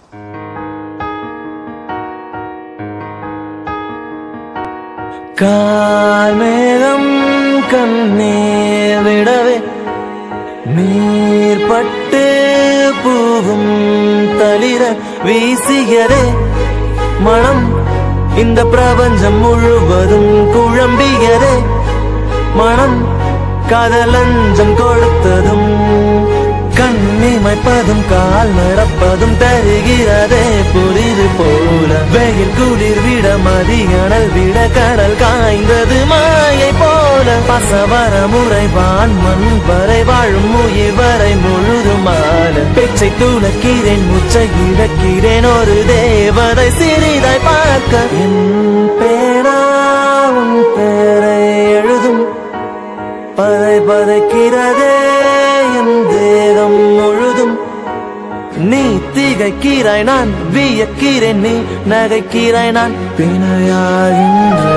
கால்மேகம் கண்ணீர் விடவே நீர்பட்டு பூவும் தளிர வீசியதே மனம் இந்த பிரபஞ்சம் முழுவதும் குழம்பியதே மனம் காதலஞ்சம் கொடுத்ததும் கண்ணிமைப்பதும் கால் நடப்பதும் தருகிறதே புரிது போல வெயில் குளிர் விட மதியணல் விட கடல் காய்ந்தது மாயை போல பசவர முறை வான் மண் வரை வாழும் உயிர் வரை முழுதுமான பேச்சை துளக்கிறேன் முச்சை இழக்கிறேன் ஒரு தேவதை சிறிதாய் பார்க்க என் பேரா உன் பேரை எழுதும் பதை பதைக்கிறதே என் தேகம் முழுதும் நீ திகைக்கிறாய் நான் வியக்கிறேன் நீ நகைக்கிறாய் நான் பிணையாகின்ற